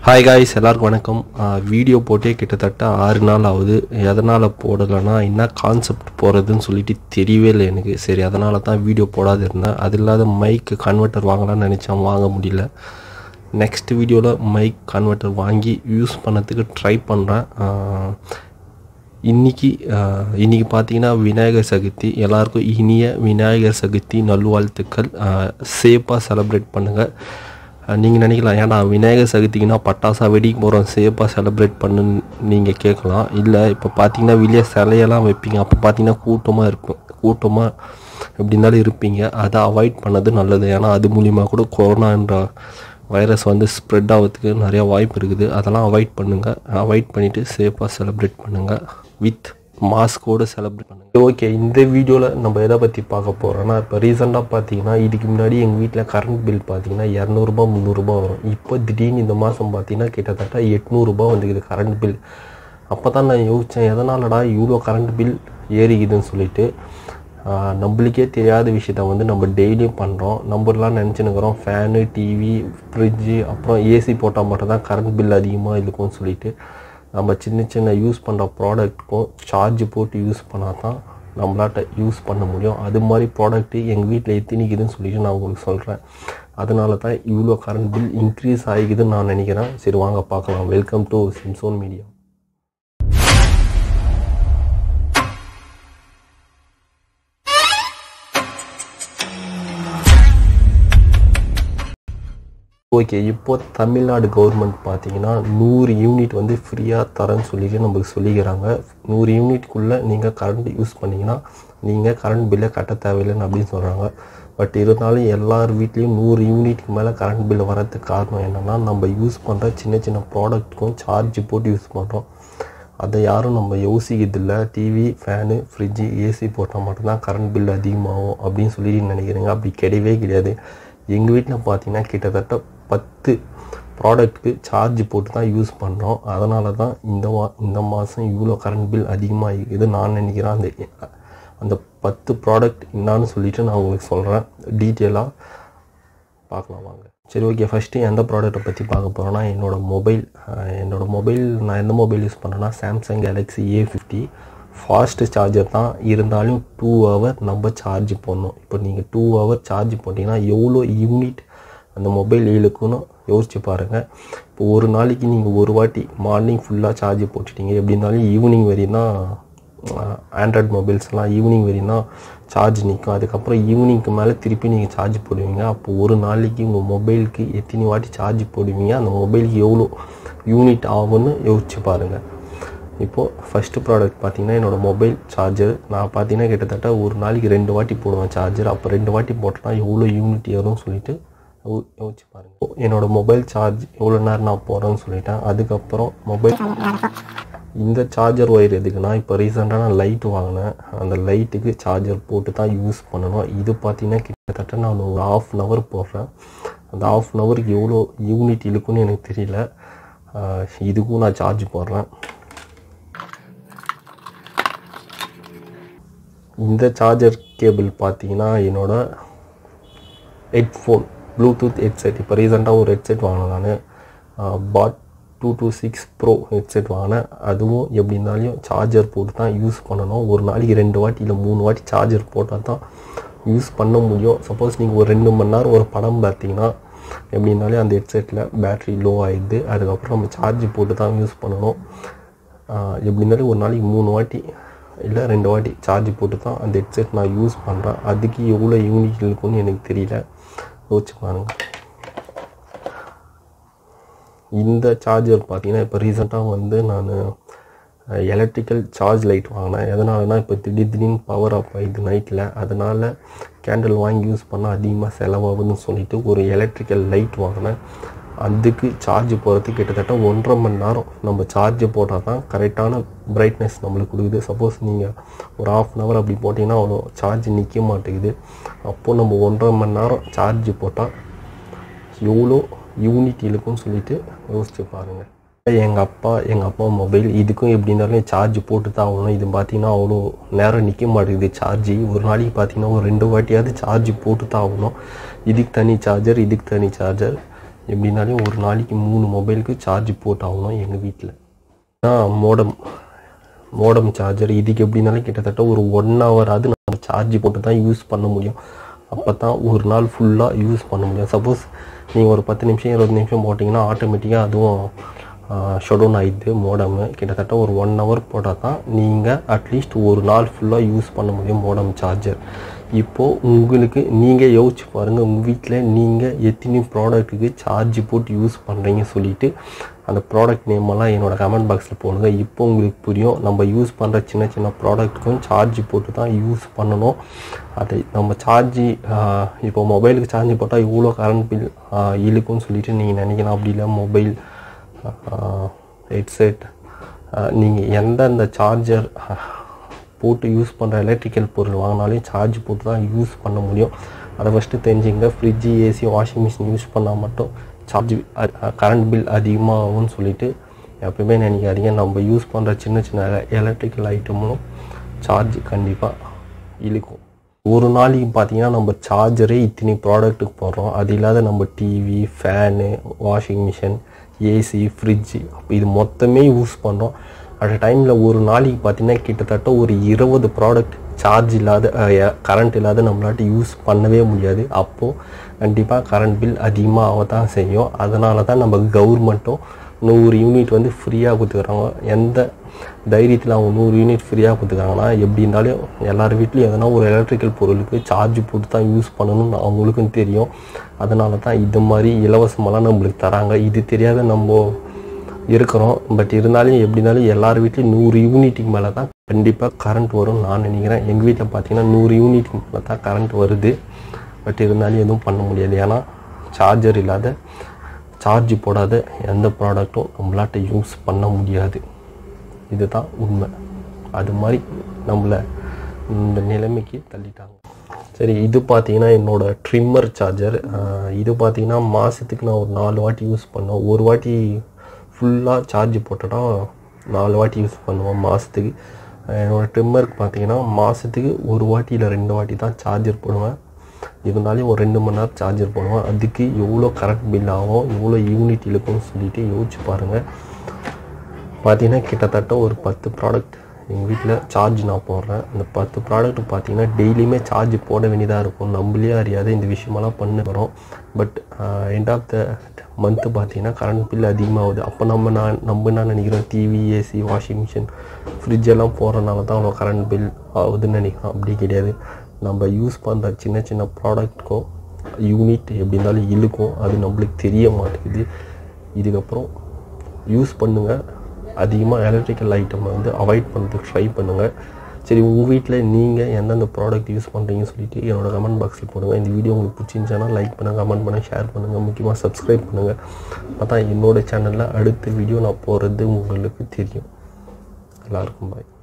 hi guys எல்லாருக்கும் வணக்கம் video போட்டே கிட்டத்தட்ட ஆறு நாள் ஆகுது எதனால் போடலைன்னா என்ன கான்செப்ட் போகிறதுன்னு சொல்லிட்டு தெரியவே இல்லை எனக்கு சரி அதனால தான் வீடியோ போடாது இருந்தேன் அது இல்லாத மைக் கன்வெர்ட்டர் வாங்கலாம்னு நினச்சேன் வாங்க முடியல நெக்ஸ்ட் வீடியோவில் மைக் கன்வெர்ட்டர் வாங்கி யூஸ் பண்ணதுக்கு ட்ரை பண்ணுறேன் இன்னைக்கு ஆஹ், இன்னைக்கு பார்த்தீங்கன்னா விநாயகர் சதுர்த்தி எல்லாருக்கும் இனிய விநாயகர் சதுர்த்தி நல்வாழ்த்துக்கள் சேஃபாக செலிப்ரேட் பண்ணுங்கள் நீங்கள் நினைக்கலாம் ஏன்டா விநாயகர் சதுர்த்திக்குன்னா பட்டாசா வெடிக்க போகிறோம் சேஃபாக செலிப்ரேட் பண்ணுன்னு நீங்கள் கேட்கலாம் இல்லை இப்போ பார்த்தீங்கன்னா வெளியே சிலையெல்லாம் வைப்பீங்க அப்போ பார்த்தீங்கன்னா கூட்டமாக இருக்கும் கூட்டமாக எப்படி இருந்தாலும் இருப்பீங்க அதை அவாய்ட் பண்ணது நல்லது ஏன்னா அது மூலிமா கூட கொரோனான்ற வைரஸ் வந்து ஸ்ப்ரெட் ஆகிறதுக்கு நிறைய வாய்ப்பு இருக்குது அதெல்லாம் அவாய்ட் பண்ணுங்கள் அவாய்ட் பண்ணிவிட்டு சேஃபாக செலிப்ரேட் பண்ணுங்கள் வித் மாஸ்கோடு செலிப்ரேட் பண்ணுங்கள் ஓகே இந்த வீடியோவில் நம்ம எதை பற்றி பார்க்க போகிறோம்னா இப்போ ரீசெண்டாக பார்த்தீங்கன்னா இதுக்கு முன்னாடி எங்கள் வீட்டில் கரண்ட் பில் பார்த்தீங்கன்னா இரநூறுபா முந்நூறுரூபா வரும் இப்போ திடீர்னு இந்த மாதம் பார்த்தீங்கன்னா கிட்டத்தட்ட எட்நூறுபா வந்துக்குது கரண்ட் பில் அப்போ தான் நான் யோசித்தேன் எதனாலடா இவ்வளோ கரண்ட் பில் ஏறிக்குதுன்னு சொல்லிட்டு ஆஹ் நம்மளுக்கே தெரியாத விஷயத்த வந்து நம்ம டெய்லியும் பண்ணுறோம் நம்மலாம் நினச்சினுக்கிறோம் ஃபேனு டிவி ஃப்ரிட்ஜு அப்புறம் ஏசி போட்டால் மட்டும்தான் கரண்ட் பில் அதிகமாக இருக்கும்னு சொல்லிட்டு நம்ம சின்ன சின்ன யூஸ் பண்ணுற ப்ராடக்ட்டுக்கும் சார்ஜ் போட்டு யூஸ் பண்ணால் தான் நம்மளாட்ட யூஸ் பண்ண முடியும் அது மாதிரி ப்ராடக்ட்டு எங்கள் வீட்டில் எத்தினிக்குதுன்னு சொல்லிட்டு நான் உங்களுக்கு சொல்கிறேன் அதனால தான் இவ்வளோ கரண்ட் பில் இன்க்ரீஸ் ஆகிக்குதுன்னு நான் நினைக்கிறேன் சரி வாங்க பார்க்கலாம் welcome to Simson media okay இப்போ தமிழ்நாடு கவர்மெண்ட் பார்த்தீங்கன்னா நூறு யூனிட் வந்து ஃப்ரீயாக தரேன்னு சொல்லிட்டு நமக்கு சொல்லிக்கிறாங்க நூறு யூனிட்குள்ளே நீங்கள் கரண்ட் யூஸ் பண்ணிங்கன்னா நீங்கள் கரண்ட் பில்லை கட்ட தேவையில்லைன்னு அப்படின்னு சொல்கிறாங்க பட் இருந்தாலும் எல்லார் வீட்லேயும் நூறு யூனிட்க்கு மேலே கரண்ட் பில் வரதுக்கு காரணம் என்னென்னா நம்ம யூஸ் பண்ணுற சின்ன சின்ன ப்ராடக்ட்டுக்கும் சார்ஜ் போட்டு யூஸ் பண்ணுறோம் அதை யாரும் நம்ம யோசிக்கிறதில்ல டிவி ஃபேனு ஃப்ரிட்ஜு ஏசி போட்டால் மட்டும்தான் கரண்ட் பில் அதிகமாகும் அப்படின்னு சொல்லி நினைக்கிறீங்க அப்படி கிடையவே கிடையாது எங்கள் வீட்டில் பார்த்தீங்கன்னா கிட்டத்தட்ட பத்து ப்ராடக்ட்டுக்கு சார்ஜ் போட்டு தான் யூஸ் பண்ணுறோம் அதனால தான் இந்த வா இந்த மாதம் இவ்வளோ கரண்ட் பில் அதிகமாக இருக்குது நான் நினைக்கிறேன் அந்த அந்த பத்து ப்ராடக்ட் என்னான்னு சொல்லிட்டு நான் உங்களுக்கு சொல்கிறேன் டீட்டெயிலாக பார்க்கலாம் வாங்க சரி ஓகே ஃபஸ்ட்டு எந்த ப்ராடக்ட்டை பற்றி பார்க்க போகிறோன்னா என்னோடய மொபைல் என்னோடய மொபைல் நான் எந்த மொபைல் யூஸ் பண்ணுறேன்னா Samsung Galaxy A fifty first charger தான் இருந்தாலும் டூ ஹவர் நம்ம சார்ஜ் போடணும் இப்போ நீங்கள் டூ ஹவர் சார்ஜ் போட்டிங்கன்னா எவ்வளோ யூனிட் அந்த மொபைல் இழுக்குன்னு யோசிச்சு பாருங்கள் இப்போ ஒரு நாளைக்கு நீங்கள் ஒரு வாட்டி மார்னிங் ஃபுல்லாக சார்ஜ் போட்டுட்டீங்க எப்படி இருந்தாலும் ஈவினிங் வரையும் தான் ஆண்ட்ராய்ட் மொபைல்ஸ்லாம் ஈவினிங் வரையும் தான் சார்ஜ் நிற்கும் அதுக்கப்புறம் ஈவினிங்க்கு மேலே திருப்பி நீங்கள் சார்ஜ் போடுவீங்க அப்போ ஒரு நாளைக்கு உங்கள் மொபைலுக்கு எத்தனை வாட்டி சார்ஜ் போடுவீங்க அந்த மொபைலுக்கு எவ்வளோ யூனிட் ஆகும்னு யோசிச்சு பாருங்கள் இப்போது ஃபஸ்ட்டு ப்ராடக்ட் பார்த்தீங்கன்னா என்னோடய மொபைல் சார்ஜர் நான் பார்த்தீங்கன்னா கிட்டத்தட்ட ஒரு நாளைக்கு ரெண்டு வாட்டி போடுவேன் சார்ஜர் அப்போ ரெண்டு வாட்டி போட்டோன்னா எவ்வளோ யூனிட் ஏறும்னு சொல்லிட்டு யோ- யோசிச்சு பாருங்கள் என்னோடய மொபைல் சார்ஜ் எவ்வளோ நேரம் நான் போகிறேன்னு சொல்லிட்டேன் அதுக்கப்புறம் மொபைல் இந்த சார்ஜர் ஒயர் எதுக்குன்னா இப்போ ரீசெண்டாக நான் லைட் வாங்கினேன் அந்த லைட்டுக்கு சார்ஜர் போட்டு தான் யூஸ் பண்ணணும் இது பார்த்தீங்கன்னா கிட்டத்தட்ட நான் ஒரு ஆஃப் அன் ஹவர் போடுறேன் அந்த ஆஃப் அன் ஹவருக்கு எவ்வளோ யூனிட் இழுக்குன்னு எனக்கு தெரியல ஆஹ் இதுக்கும் நான் சார்ஜ் போடுறேன் இந்த சார்ஜர் கேபிள் பார்த்தீங்கன்னா என்னோட ஹெட்ஃபோன் ப்ளூடூத் ஹெட்செட் இப்போ ரீசெண்டாக ஒரு ஹெட்செட் வாங்கினேன் நான் boat two two six pro headset வாங்கினேன் அதுவும் எப்படி இருந்தாலும் சார்ஜர் போட்டு தான் யூஸ் பண்ணணும் ஒரு நாளைக்கு ரெண்டு வாட்டி இல்லை மூணு வாட்டி சார்ஜர் போட்டால் தான் யூஸ் பண்ண முடியும் சப்போஸ் நீங்கள் ஒரு ரெண்டு மணி நேரம் ஒரு படம் பார்த்தீங்கன்னா எப்படி இருந்தாலும் அந்த ஹெட்செட்டில் பேட்ரி லோ ஆகிடுது அதுக்கப்புறம் நம்ம சார்ஜ் போட்டு தான் யூஸ் பண்ணணும் ஆஹ் எப்படி இருந்தாலும் ஒரு நாளைக்கு மூணு வாட்டி இல்லை ரெண்டு வாட்டி சார்ஜ் போட்டு தான் அந்த ஹெட்செட் நான் யூஸ் பண்ணுறேன் அதுக்கு எவ்வளோ யூனிட் இருக்குன்னு எனக்கு தெரியல யோசிச்சு பாருங்க இந்த சார்ஜர் பார்த்தீங்கன்னா இப்போ ரீசெண்டாக வந்து நான் எலக்ட்ரிக்கல் சார்ஜ் லைட் வாங்கினேன் எதனாலனா இப்போ திடீர் திடீர்னு பவர் ஆஃப் ஆகிடுது நைட்டில் அதனால் கேண்டில் வாங்கி யூஸ் பண்ணால் அதிகமாக செலவாகுதுன்னு சொல்லிட்டு ஒரு எலக்ட்ரிக்கல் லைட் வாங்கினேன் அதுக்கு சார்ஜ் போகிறதுக்கு கிட்டத்தட்ட ஒன்றரை மணி நேரம் நம்ம சார்ஜ் போட்டால் தான் கரெக்டான பிரைட்னஸ் நம்மளுக்கு கொடுக்குது சப்போஸ் நீங்கள் ஒரு ஆஃப் அன் ஹவர் அப்படி போட்டிங்கன்னா அவ்வளோ சார்ஜ் நிற்க மாட்டேங்குது அப்போது நம்ம ஒன்றரை மணி நேரம் சார்ஜ் போட்டால் எவ்வளோ யூனிட் இருக்குன்னு சொல்லிட்டு யோசிச்சு பாருங்கள் எங்கள் அப்பா எங்கள் அப்பா மொபைல் இதுக்கும் எப்படி இருந்தாலும் சார்ஜ் போட்டு தான் ஆகணும் இது பார்த்தீங்கன்னா அவ்வளோ நேரம் நிற்க மாட்டேங்குது சார்ஜ் ஒரு நாளைக்கு பார்த்தீங்கன்னா ஒரு ரெண்டு வாட்டியாவது சார்ஜ் போட்டு தான் ஆகணும் இதுக்கு தனி சார்ஜர் இதுக்கு தனி சார்ஜர் எப்படின்னாலும் ஒரு நாளைக்கு மூணு மொபைலுக்கு சார்ஜ் போட்டாகணும் எங்கள் வீட்டில் மோடம் மோடம் சார்ஜர் இதுக்கு எப்படின்னாலும் கிட்டத்தட்ட ஒரு ஒன் ஹவராது நம்ம சார்ஜ் போட்டு தான் யூஸ் பண்ண முடியும் அப்போ தான் ஒரு நாள் ஃபுல்லாக யூஸ் பண்ண முடியும் சப்போஸ் நீங்கள் ஒரு பத்து நிமிஷம் இருபது நிமிஷம் போட்டிங்கன்னா ஆட்டோமேட்டிக்காக அதுவும் ஷட் டவுன் ஆகிடுது மோடமு கிட்டத்தட்ட ஒரு ஒன் ஹவர் போட்டால் தான் நீங்கள் அட்லீஸ்ட் ஒரு நாள் ஃபுல்லாக யூஸ் பண்ண முடியும் மோடம் சார்ஜர் இப்போது உங்களுக்கு நீங்கள் யோசிச்சு பாருங்கள் உங்கள் வீட்டில் நீங்கள் எத்தனை ப்ராடக்ட்டுக்கு சார்ஜ் போட்டு யூஸ் பண்ணுறீங்க சொல்லிவிட்டு அந்த ப்ராடக்ட் நேமெல்லாம் என்னோடய கமெண்ட் பாக்ஸில் போடுங்க இப்போ உங்களுக்கு புரியும் நம்ம யூஸ் பண்ணுற சின்ன சின்ன ப்ராடக்ட்டுக்கும் சார்ஜ் போட்டு தான் யூஸ் பண்ணணும் அதை நம்ம சார்ஜி இப்போ மொபைலுக்கு சார்ஜ் போட்டால் இவ்வளோ கரண்ட் பில் இழுக்கும்னு சொல்லிட்டு நீங்கள் நினைக்கலாம் அப்படி இல்லை மொபைல் ஹெட்செட் நீங்கள் எந்தெந்த சார்ஜர் போட்டு யூஸ் பண்ணுற எலக்ட்ரிக்கல் பொருள் வாங்கினாலே சார்ஜ் போட்டு தான் யூஸ் பண்ண முடியும் அதை ஃபஸ்ட்டு தெரிஞ்சுங்க fridge AC washing machine use பண்ணால் மட்டும் சார்ஜ் கரண்ட் பில் அதிகமாக ஆகும்னு சொல்லிட்டு எப்பவுமே நினைக்காதீங்க நம்ம யூஸ் பண்ணுற சின்ன சின்ன எலக்ட்ரிக்கல் ஐட்டமும் சார்ஜ் கண்டிப்பாக இழுக்கும் ஒரு நாளைக்கு பார்த்தீங்கன்னா நம்ம சார்ஜரே இத்தனை ப்ராடக்ட்டுக்கு போடுறோம் அது இல்லாத நம்ம TV fan washing machine AC fridge அப்போ இது மொத்தமே யூஸ் பண்ணுறோம் அட் டைமில் ஒரு நாளைக்கு பார்த்தீங்கன்னா கிட்டத்தட்ட ஒரு இருபது ப்ராடக்ட் சார்ஜ் இல்லாத கரண்ட் இல்லாத நம்மளாட்ட யூஸ் பண்ணவே முடியாது அப்போது கண்டிப்பாக கரண்ட் பில் அதிகமாக ஆக தான் செய்யும் அதனால தான் நம்ம கவர்மெண்ட்டும் நூறு யூனிட் வந்து ஃப்ரீயாக கொடுத்துக்குறாங்க எந்த தைரியத்தில் அவங்க நூறு யூனிட் ஃப்ரீயாக கொடுத்துருக்காங்கன்னா எப்படி இருந்தாலும் எல்லார் வீட்லேயும் எதனா ஒரு எலக்ட்ரிக்கல் பொருளுக்கு சார்ஜ் போட்டு தான் யூஸ் பண்ணணும்னு அவங்களுக்கும் தெரியும் அதனால தான் இது மாதிரி இலவசமெல்லாம் நம்மளுக்கு தராங்க இது தெரியாத நம்ம இருக்கிறோம் பட் இருந்தாலும் எப்படி இருந்தாலும் எல்லார் வீட்லேயும் நூறு யூனிட்டுக்கு மேலே தான் கண்டிப்பாக கரண்ட் வரும் நான் நினைக்கிறேன் எங்கள் வீட்டில் பார்த்தீங்கன்னா நூறு யூனிட்டுக்கு மேலே தான் கரண்ட் வருது பட் இருந்தாலும் எதுவும் பண்ண முடியாது ஏன்னா சார்ஜர் இல்லாத சார்ஜ் போடாத எந்த ப்ராடக்ட்டும் நம்மளாட்ட யூஸ் பண்ண முடியாது இதுதான் உண்மை அது மாதிரி நம்மளை இந்த நிலைமைக்கு தள்ளிட்டாங்க சரி இது பார்த்தீங்கன்னா என்னோட ட்ரிம்மர் சார்ஜர் இது பார்த்தீங்கன்னா மாதத்துக்கு நான் ஒரு நாலு வாட்டி யூஸ் பண்ணேன் ஒரு வாட்டி ஃபுல்லாக சார்ஜ் போட்டோன்னா நாலு வாட்டி யூஸ் பண்ணுவேன் மாதத்துக்கு என்னோடய ட்ரிம்மருக்கு பார்த்தீங்கன்னா மாதத்துக்கு ஒரு வாட்டி இல்லை ரெண்டு வாட்டி தான் சார்ஜர் போடுவேன் இருந்தாலும் ஒரு ரெண்டு மணி நேரம் சார்ஜர் போடுவேன் அதுக்கு எவ்வளோ கரண்ட் பில் ஆகும் எவ்வளோ யூனிட் இழுக்கும்னு சொல்லிட்டு யோசிச்சு பாருங்கள் பார்த்தீங்கன்னா கிட்டத்தட்ட ஒரு பத்து ப்ராடக்ட் எங்கள் வீட்டில் சார்ஜ் நான் போடுறேன் அந்த பத்து ப்ராடக்ட் பார்த்தீங்கன்னா டெய்லியுமே சார்ஜ் போட வேண்டியதாக இருக்கும் நம்மளே அறியாத இந்த விஷயமெல்லாம் பண்ண வரோம் but end of the month பார்த்தீங்கன்னா கரண்ட் பில் அதிகமாகுது அப்போ நம்ம நான் நம்ம என்ன நினைக்கிறோம் TV AC washing machine fridge எல்லாம் போடுறதுனால தான் அவ்வளோ கரண்ட் பில் ஆகுதுன்னு நினைக்கிறோம் அப்படி கிடையாது நம்ம யூஸ் பண்ணுற சின்ன சின்ன ப்ராடக்ட்க்கும் யூனிட் எப்படி இருந்தாலும் இழுக்கும் அது நம்மளுக்கு தெரிய மாட்டேங்குது இதுக்கப்புறம் யூஸ் பண்ணுங்கள் அதிகமாக எலக்ட்ரிக்கல் ஐட்டம் வந்து அவாய்ட் பண்ணுறதுக்கு ட்ரை பண்ணுங்கள் சரி உங்கள் வீட்டில் நீங்கள் எந்தெந்த ப்ராடக்ட் யூஸ் பண்ணுறீங்கன்னு சொல்லிட்டு என்னோட கமெண்ட் பாக்ஸில் போடுங்க இந்த வீடியோ உங்களுக்கு பிடிச்சிருந்துச்சுன்னா லைக் பண்ணுங்கள் கமெண்ட் பண்ணுங்கள் ஷேர் பண்ணுங்கள் முக்கியமாக சப்ஸ்கிரைப் பண்ணுங்கள் அப்போ தான் என்னோடய சேனலில் அடுத்த வீடியோ நான் போகிறது உங்களுக்கு தெரியும் எல்லாருக்கும் பாய்